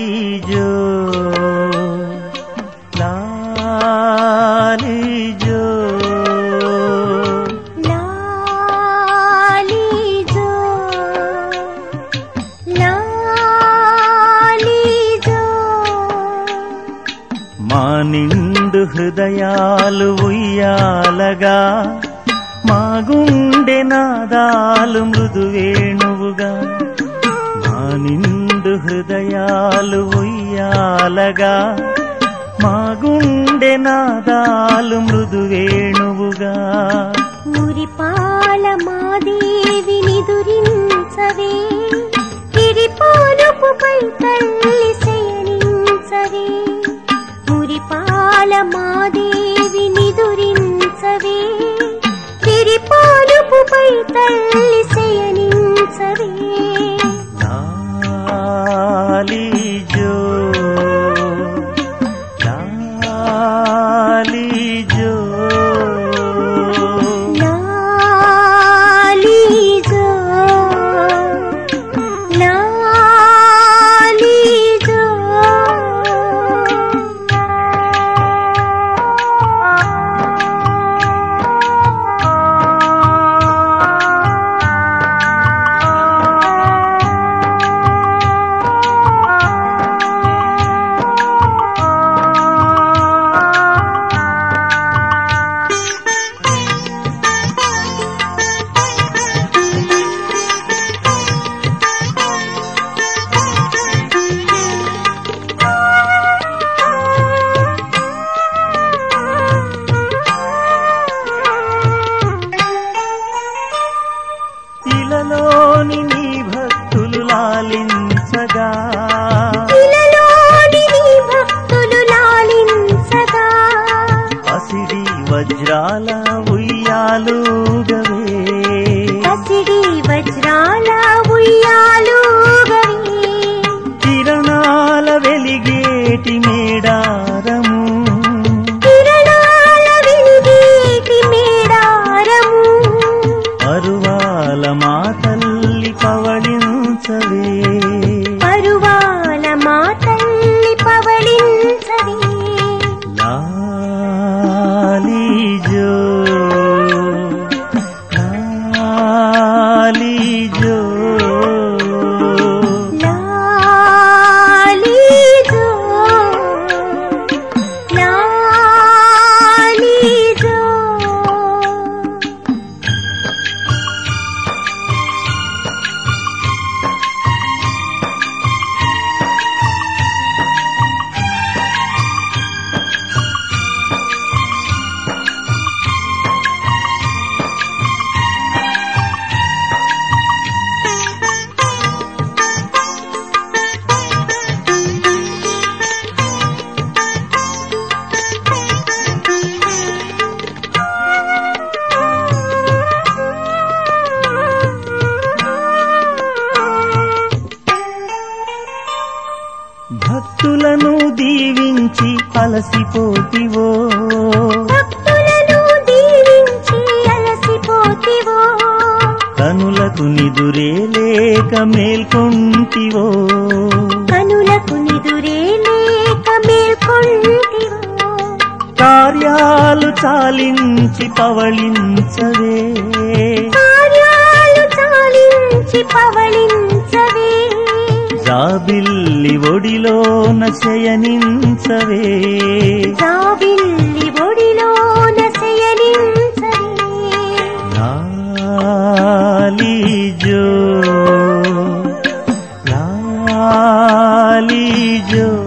లాలీజో లాలీజో లాలీజో లాలీజో మా నిండు హృదయాలు ఉయ్యాలగా మా గుండె నాదాలు మృదువేణువుగా మా నిండు హృదయాలు ఉయ్యాలగా మా గుండె నాదాలు మృదువేణువుగా మురిపాల మాదేవి నిదురించవే గిరిపాలుపుపై తల్లి శయనించవే మురిపాల మాదేవి నిదురించవే గిరిపాలుపుపై తల్లి శయనించవే లాలీజో లాలీజో లాలీజో లాలీజో ఇలలోని నీ భక్తులు లాలించగా ఇలలోని నీ భక్తులు లాలించగా పసిడి వజ్రాల ఉయ్యాలుగవే పసిడి వజ్రాల ఉయ్యాలుగవి కిరణాల వెలిగేటి మేడారము కిరణాల వెలుగేటి మేడారము అరువాల మా తల్లి పవళించవే పరువాల మా తల్లి పవళించవే లాలీజో లాలీజో లాలీజో లాలీజో భక్తులను దీవించి అలసిపోతివో భక్తులను దీవించి అలసిపోతివో కనులకు నిదురే లేక మేల్కొంటివో కనులకు నిదురే లేక మేల్కొంటివో కార్యాలు చాలించి పవళించవే కార్యాలు చాలించి పవళించవే జాబిల్లి ఒడిలోన శయనించవే జాబిల్లి ఒడిలోన శయనించవే లాలీజో లాలీజో